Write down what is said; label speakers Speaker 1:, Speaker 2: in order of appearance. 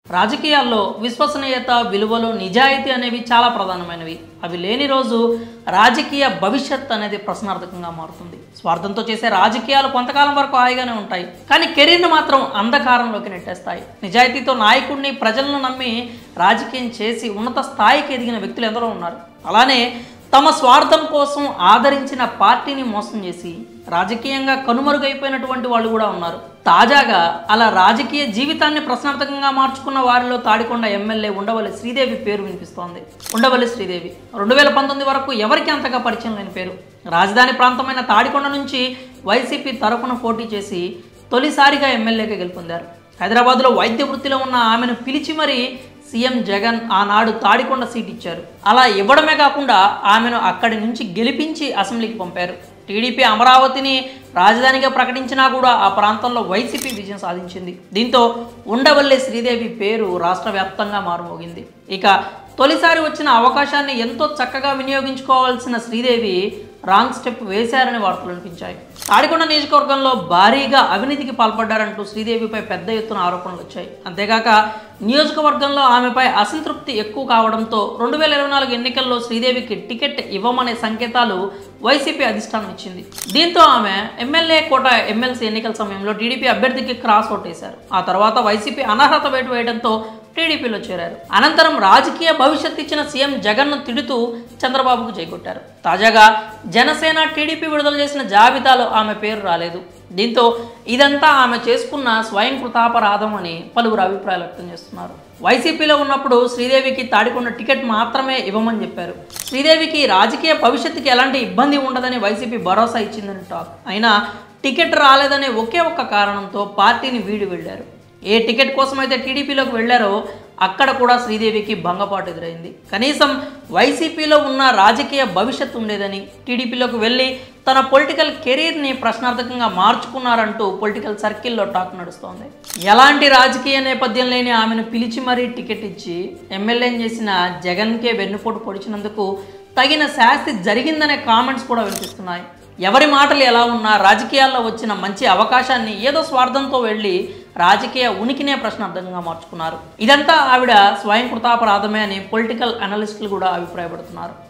Speaker 1: రాజకీయాల్లో విశ్వసనీయత విలువలు నిజాయితీ అనేవి చాలా ప్రధానమైనవి అవి లేని రోజు రాజకీయ భవిష్యత్ అనేది ప్రశ్నార్థకంగా మారుతుంది స్వార్థంతో చేసే రాజకీయాలు కొంతకాలం వరకు హాయిగానే ఉంటాయి కానీ కెరీర్ని మాత్రం అంధకారంలోకి నెట్టేస్తాయి నిజాయితీతో నాయకుడిని ప్రజలను నమ్మి రాజకీయం చేసి ఉన్నత స్థాయికి ఎదిగిన వ్యక్తులు ఎందరో ఉన్నారు అలానే తమ స్వార్థం కోసం ఆదరించిన పార్టీని మోసం చేసి రాజకీయంగా కనుమరుగైపోయినటువంటి వాళ్ళు కూడా ఉన్నారు తాజాగా అలా రాజకీయ జీవితాన్ని ప్రశ్నార్థకంగా మార్చుకున్న వారిలో తాడికొండ ఎమ్మెల్యే ఉండవల్లి శ్రీదేవి పేరు వినిపిస్తోంది ఉండవల్లి శ్రీదేవి రెండు వేల పంతొమ్మిది వరకు ఎవరికి అంతగా పరిచయం లేని పేరు రాజధాని ప్రాంతమైన తాడికొండ నుంచి వైసీపీ తరఫున పోటీ చేసి తొలిసారిగా ఎమ్మెల్యేగా గెలుపొందారు హైదరాబాద్లో వైద్య వృత్తిలో ఉన్న ఆమెను పిలిచి మరీ సీఎం జగన్ ఆనాడు తాడికొండ సీట్ ఇచ్చారు అలా ఇవ్వడమే కాకుండా ఆమెను అక్కడి నుంచి గెలిపించి అసెంబ్లీకి పంపారు టీడీపీ అమరావతిని రాజధానిగా ప్రకటించినా కూడా ఆ ప్రాంతంలో వైసీపీ విజయం సాధించింది దీంతో ఉండవల్లి శ్రీదేవి పేరు రాష్ట్ర వ్యాప్తంగా మారుమోగింది ఇక తొలిసారి వచ్చిన అవకాశాన్ని ఎంతో చక్కగా వినియోగించుకోవాల్సిన శ్రీదేవి రాంగ్ స్టెప్ వేశారని వార్తలు వినిపించాయి తాడికొండ నియోజకవర్గంలో భారీగా అవినీతికి పాల్పడ్డారంటూ శ్రీదేవిపై పెద్ద ఎత్తున ఆరోపణలు వచ్చాయి అంతేకాక నియోజకవర్గంలో ఆమెపై అసంతృప్తి ఎక్కువ కావడంతో రెండు వేల ఇరవై నాలుగు ఎన్నికల్లో శ్రీదేవికి టికెట్ ఇవ్వమనే సంకేతాలు వైసీపీ అధిష్టానం ఇచ్చింది దీంతో ఆమె ఎమ్మెల్యే కోట ఎమ్మెల్సీ ఎన్నికల సమయంలో టీడీపీ అభ్యర్థికి క్రాస్ ఓట్ వేశారు ఆ తర్వాత వైసీపీ అనర్హత వేటు వేయడంతో టీడీపీలో చేరారు అనంతరం రాజకీయ భవిష్యత్ ఇచ్చిన సీఎం జగన్ను తిడుతూ చంద్రబాబుకు చేకొట్టారు తాజాగా జనసేన టీడీపీ విడుదల చేసిన జాబితాలో ఆమె పేరు రాలేదు దీంతో ఇదంతా ఆమె చేసుకున్న స్వయం కృతాపరాధం అని పలువురు అభిప్రాయాలు వ్యక్తం చేస్తున్నారు వైసీపీలో ఉన్నప్పుడు శ్రీదేవికి తాడికొండ టికెట్ మాత్రమే ఇవ్వమని చెప్పారు శ్రీదేవికి రాజకీయ భవిష్యత్తుకి ఎలాంటి ఇబ్బంది ఉండదని వైసీపీ భరోసా ఇచ్చిందని టాక్ అయినా టికెట్ రాలేదనే ఒకే ఒక్క కారణంతో పార్టీని వీడి వెళ్ళారు ఏ టికెట్ కోసం అయితే టీడీపీలోకి వెళ్ళారో అక్కడ కూడా శ్రీదేవికి భంగపాటు ఎదురైంది కనీసం వైసీపీలో ఉన్న రాజకీయ భవిష్యత్తు ఉండేదని టీడీపీలోకి వెళ్ళి తన పొలిటికల్ కెరీర్ని ప్రశ్నార్థకంగా మార్చుకున్నారంటూ పొలిటికల్ సర్కిల్లో టాక్ నడుస్తోంది ఎలాంటి రాజకీయ నేపథ్యం లేని ఆమెను పిలిచి మరీ టికెట్ ఇచ్చి ఎమ్మెల్యేని చేసిన జగన్కే వెన్నుపోటు పొడిచినందుకు తగిన శాస్తి జరిగిందనే కామెంట్స్ కూడా వినిపిస్తున్నాయి ఎవరి మాటలు ఎలా ఉన్నా రాజకీయాల్లో వచ్చిన మంచి అవకాశాన్ని ఏదో స్వార్థంతో వెళ్ళి రాజకీయ ఉనికినే ప్రశ్నార్థంగా మార్చుకున్నారు ఇదంతా ఆవిడ స్వయం కృతాపరాధమే అని పొలిటికల్ అనలిస్టులు కూడా అభిప్రాయపడుతున్నారు